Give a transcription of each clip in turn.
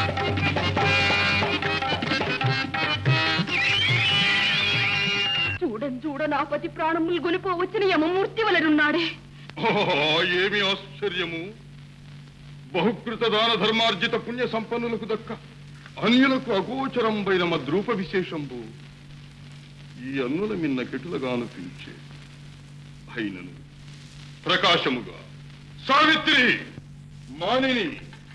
చూడని చూడ నా పతి ప్రాణములు గొలిపో వచ్చిన యమమూర్తి వలనున్నాడే ఓహో, ఏమి ఆశ్చర్యము బహుకృత దాన ధర్మార్జిత పుణ్య సంపన్నులకు దక్క అన్యులకు అగోచరంబైన మద్రూప విశేషంబు ఈ అన్నుల మిన్న కెటులగాను పిలిచే అయినను ప్రకాశముగా సావిత్రి మానిని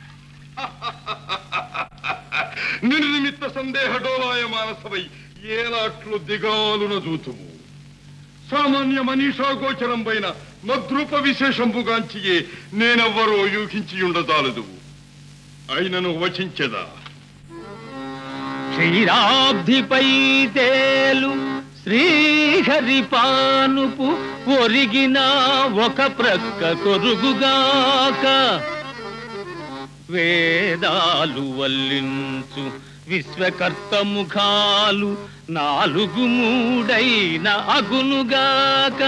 నిర్నిమిత్త సందేహ డోలాయ మానసవై ఏలాట్లు దిగాలున జూతుము సామాన్య మనీషా గోచరం పైన మద్రూప విశేషంబుగాంచియే నేనెవ్వరో యూహించి ఉండదాలదు అయినను వచించెదా క్షీరాబ్ధిపై తేలు శ్రీహరి పానుపు ఒరిగిన ఒక ప్రక్క కొరుగుగాక వేదాలు వల్లించు విశ్వకర్త ముఖాలు నాలుగు మూడైన అగునుగాక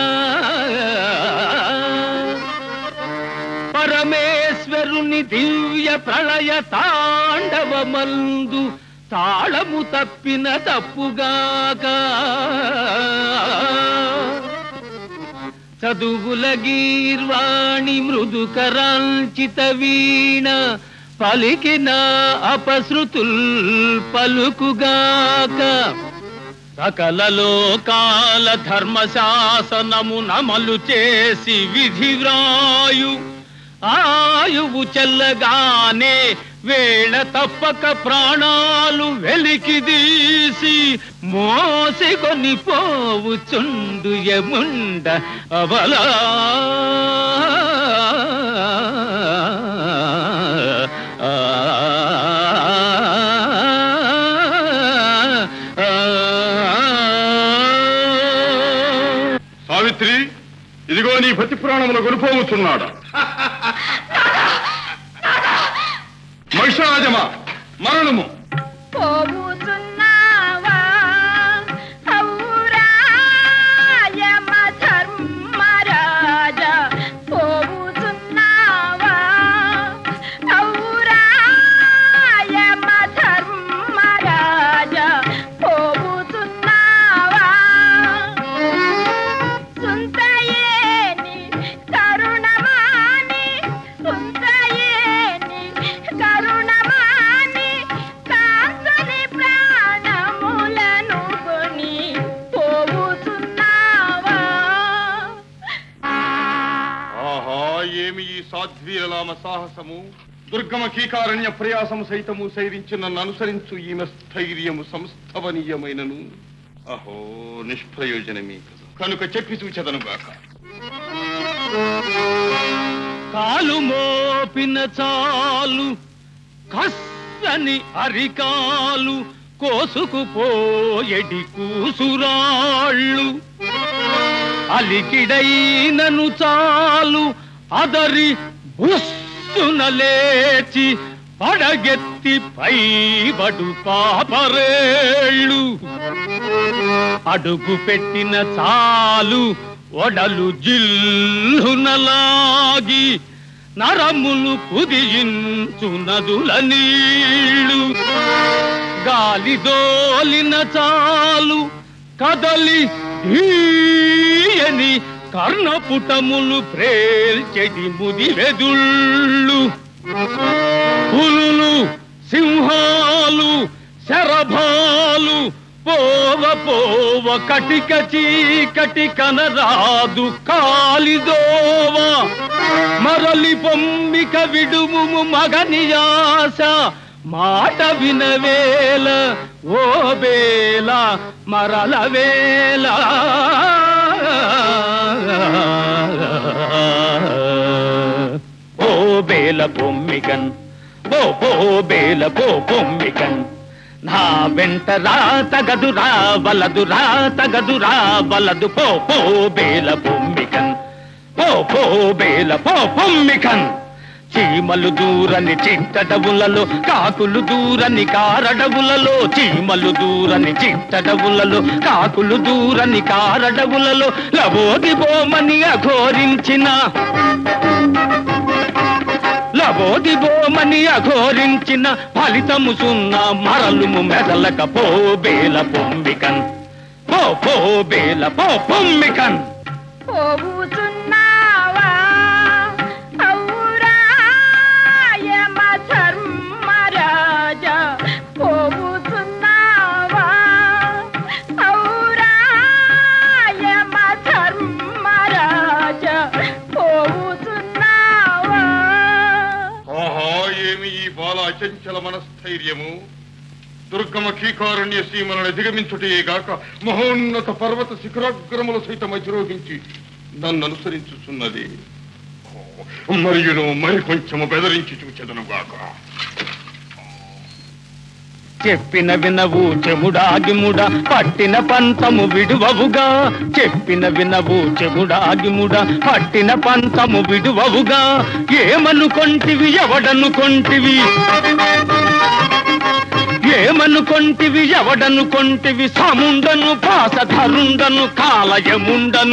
పరమేశ్వరుని దివ్య ప్రళయ తాండవమందు తాళము తప్పిన తప్పుగాక చదువుల గీర్వాణి మృదుకరాంచిత వీణ పలికిన అపశృతుల్ పలుకుగాక సకల లోకాల ధర్మ శాసనము నమలు చేసి విధి వ్రాయు ఆయువు చెల్లగానే వేళ తప్పక ప్రాణాలు వెలికిదీసి మోసికొని పోవుచుండు యముండ అవలా సావిత్రి ఇదిగో నీ పతి ప్రాణములు కొనుపోవచ్చున్నాడా మహిషరాజమా మరణము పోవుచున్నావా ఔరా యమ ధర్మరాజా పోవుచున్నావా ఔరా యమ ధర్మరాజా పోవుచున్నావా సుందయేని కరుణమాని సుందయేని కరుణమాని కాంతుని ప్రాణములను కొని పోవుచున్నావా ఆహా ఏమి ఈ సాధ్వీరలామ సాహసము దుర్గమ కీకారణ్య ప్రయాసము సైతము సైరించి నన్ను అనుసరించు ఈమె స్థైర్యము సంస్థవనీయమైనను అహో నిష్ప్రయోజనమే కదా కనుక చెప్పి చూచెదను గాక కాలు మోపిన చాలు కస్సని అరికాలు కోసుకుపోయడి కూసురాళ్ళు అలికిడైనను చాలు అదరి బుస్సున లేచి పడగెత్తి పైబడు పాపరేళ్ళు అడుగు పెట్టిన చాలు ఒడలు జిల్లునలాగి నరములు కుదియించు నదుల నీళ్ళు గాలి దోలిన చాలు కదలి ధీయని కర్ణపుటములు ప్రేల్చెడి ముదివెదుళ్ళు పులులు సింహాలు శరభాలు పోవ పోవ కటిక చీకటి కనరాదు కాలిదోవ మరలి పొమ్మిక విడుము మగనియాస మాట వినవేల ఓ బేల మరల వేల ఓ బేల పొమ్మికన్ ఓ పో బేల పో పొమ్మికన్ నా వెంట రా తగదురా వలదురా తగదురా వలదు పో పో బేల పొమ్మికన్ పో పో బేల పో పొమ్మికన్ చీమలు దూరని చిట్టడవులలో కాకులు దూరని కారడవులలో చీమలు దూరని చిట్టడవులలో కాకులు దూరని కారడవులలో లవోది బోమని అఘోరించిన లబోదిబోమని అఘోరించిన ఫలితము సున్నా మరలుము మెదలక పో బేల పొమ్మికన్ పో పో బేల పో పొమ్మికన్ పోవుచున్నావా ఔరా యమ ధర్మరాజా పోవుచున్నావా ఔరా యమ ధర్మరాజా పోవుచున్నావా ఆహా ఏమి ఈ బాల అచంచల మనస్థైర్యము దుర్గమ కీకారణ్య సీమలను అధిగమించుటే గాక మహోన్నత పర్వత శిఖరాగ్రములు సైతం అధిరోహించి నన్ను అనుసరించుచున్నది ఓ, మరియును మరి కొంచెము బెదరించి చూచెదను గాక చెప్పిన వినవు చెముడాగిముడ పట్టిన పంతము విడువవుగా చెప్పిన వినవు చెముడాగిముడ పట్టిన పంతము విడువవుగా ఏమనుకొంటివి ఎవడనుకొంటివి ఏమనుకొంటివి ఎవడనుకొంటివి సముండను పాసధరుండను కాలయముండను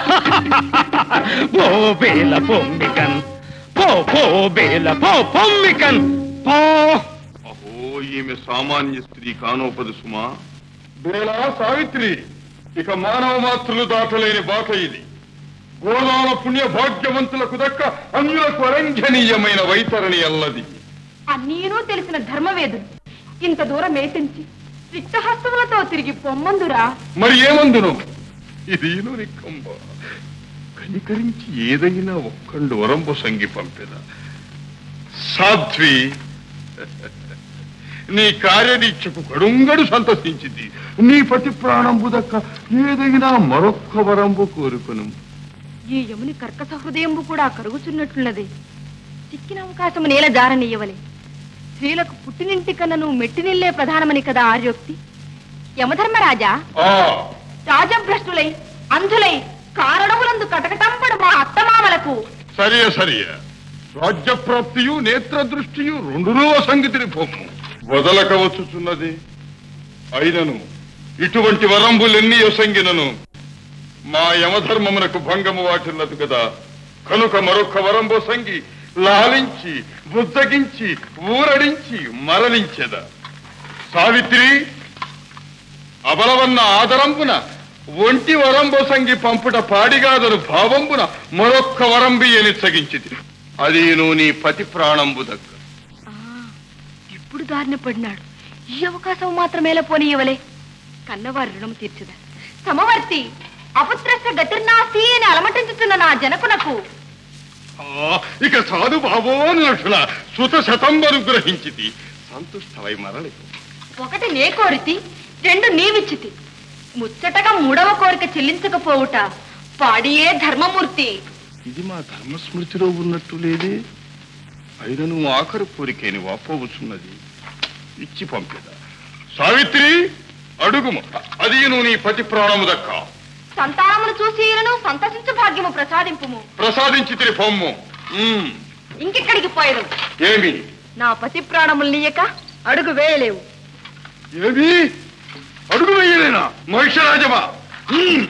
ఓ బేల పొమ్మికన్ పో పో బేల పో పొమ్మికన్ పో అహో ఈమె సామాన్య స్త్రీ కానోపదు సుమా బేలా సావిత్రి ఇక మానవ మాత్రులు దాటలేని బాట ఇది గోదాల పుణ్య భాగ్యవంతులకు దక్క అన్యులకు అరంఘనీయమైన వైతరణి అల్లది అన్నీనూ తెలిసిన ధర్మవేదుడు ఇంత దూరం ఏటించి రిక్తహస్తములతో తిరిగి పొమ్మందురా మరి ఏమందును ఇది నిక్కంబ కనికరించి ఏదైనా ఒక్కండు వరంబు సంగి పంపిన సాధ్వి నీ కార్యదీక్షకు కడుంగడు సంతసించింది నీ పతి ప్రాణంబు దక్క ఏదైనా మరొక్క వరంబు కోరుకును ఈ యముని కర్కస హృదయంబు కూడా కరుగుచున్నట్లున్నది చిక్కిన అవకాశము నేల జారనీయవలే స్త్రీలకు పుట్టినింటి కన్నను మెట్టినిల్లే ప్రధానమని కదా ఆర్యోక్తి యమధర్మరాజా ఆ రాజభ్రష్టులై అంధులై కారణములందు కటకటంపడు మా అత్తమామలకు సరియ సరియ రాజ్యప్రాప్తియు నేత్ర దృష్టియు రెండునూ సంగతిని పోము వదలక వచ్చుచున్నది అయినను ఇటువంటి వరంబులెన్ని యొసంగినను మా యమధర్మమునకు భంగము వాటిల్లదు కదా కనుక మరొక వరంబు సంగి లాలించి బుద్ధగించి ఊరడించి మరణించెద సావిత్రి అబలవన్న ఆదరంబున ఒంటి వరంబొసంగి పంపుట పాడిగాదను భావంబున మరొక్క వరంబి ఎనిచ్చగించిది అది నువ్వు నీ పతి ప్రాణంబు దగ్గర ఆ, ఇప్పుడు దారిన పడినాడు ఈ అవకాశం మాత్రమేలా పోనీయవలే కన్నవారి రుణం తీర్చుదా సమవర్తి అపుత్రస్య గతిర్నాస్తి అని అలమటించుతున్న నా జనకునకు ఆ, ఇక సాధు బాబో నటుల సుత శతంబరు గ్రహించితి సంతుష్టమై మరలి ఒకటి నే కోరితి రెండు నీవిచ్చితి ముచ్చటగా మూడవ కోరిక చెల్లించకపోవుట పాడియే ధర్మమూర్తి ఇది మా ధర్మస్మృతిలో ఉన్నట్టు లేదే అయినను ఆఖరు కోరికేని వాపోవచ్చున్నది ఇచ్చి పంపేదా సావిత్రి అడుగుము అది నువ్వు నీ పతి ప్రాణము దక్క సంతానమును చూసి ఈయనను సంతసించు భాగ్యము ప్రసాదింపుము ప్రసాదించి తిరి పొమ్ము ఉమ్, ఇంకెక్కడికి పోయదు ఏమి నా పతి ప్రాణములు నీయక అడుగు వేయలేవు ఏమి అడుగు వేయలేనా మహిషరాజమా ఉమ్.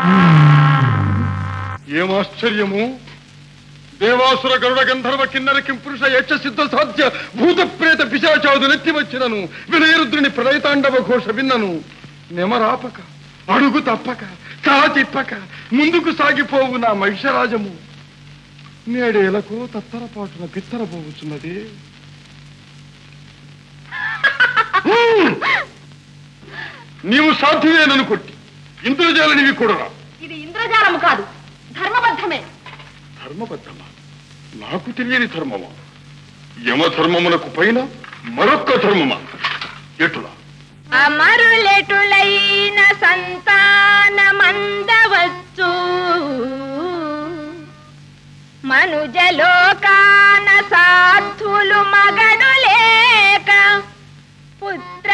ఏమాశ్చర్యము దేవాసుర గరుడ గంధర్వ కిన్నర కింపురుష యక్ష సిద్ధ సాధ్య భూత ప్రేత పిశాచాదు నెత్తి వచ్చినను వినయరుద్రుని ప్రళయతాండవ ఘోష విన్నను నెమరాపక అడుగు తప్పక కా తిప్పక ముందుకు సాగిపోవు నా మహిషరాజము నేడేలకు తత్తరపాటున పిత్తరపోవచ్చున్నది హ్మ్. నీవు సాధ్యమేనను కొట్టి ఇంద్రజాలనివి కూడా ఇది ఇంద్రజాలము కాదు ధర్మబద్ధమే ధర్మబద్ధమా నాకు తెలియని ధర్మమా యమధర్మమునకు పైన మరొక్క ధర్మమా ఎటులా అమరులెటులైన సంతానమందవచ్చు మనుజలోకాన సాధులు మగడు లేక పుత్ర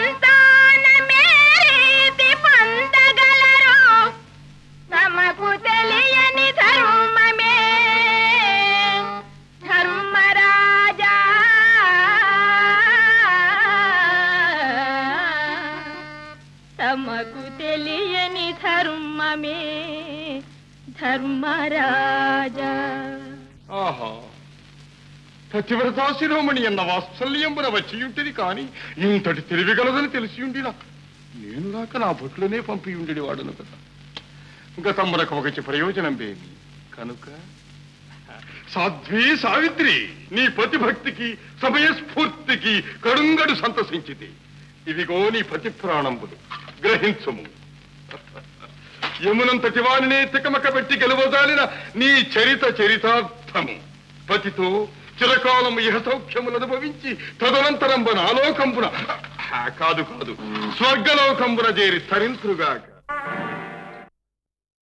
సంతానమేరీతి పొందగలరు తమకు తెలియని ధర్మమే ధర్మరాజా తమకు తెలియని ధర్మమే ధర్మరాజా ఆహా పతివ్రతా శిరోమణి అన్న వాత్సల్యంబున వచ్చి ఉంటది కాని ఇంతటి తెలివిగలదని తెలిసి ఉండినా నేను రాక నా బొట్లనే పంపి ఉండేది వాడను కదా గతమునకు ఒకటి ప్రయోజనం ఏమి కనుక సాధ్వి సావిత్రి నీ ప్రతిభక్తికి సమయస్ఫూర్తికి కడుంగడు సంతసించితి ఇవిగో నీ పతి ప్రాణంబులు గ్రహించము యమునంతటి వానినే తికమక పెట్టి గెలువదాలిన నీ చరిత చరితార్థము పతితో చిరకాలము ఇహ సౌఖ్యములు అనుభవించి తదనంతరంబున ఆలోకంబున ఆ, కాదు కాదు స్వర్గలోకంబున చేరి తరింతురుగాక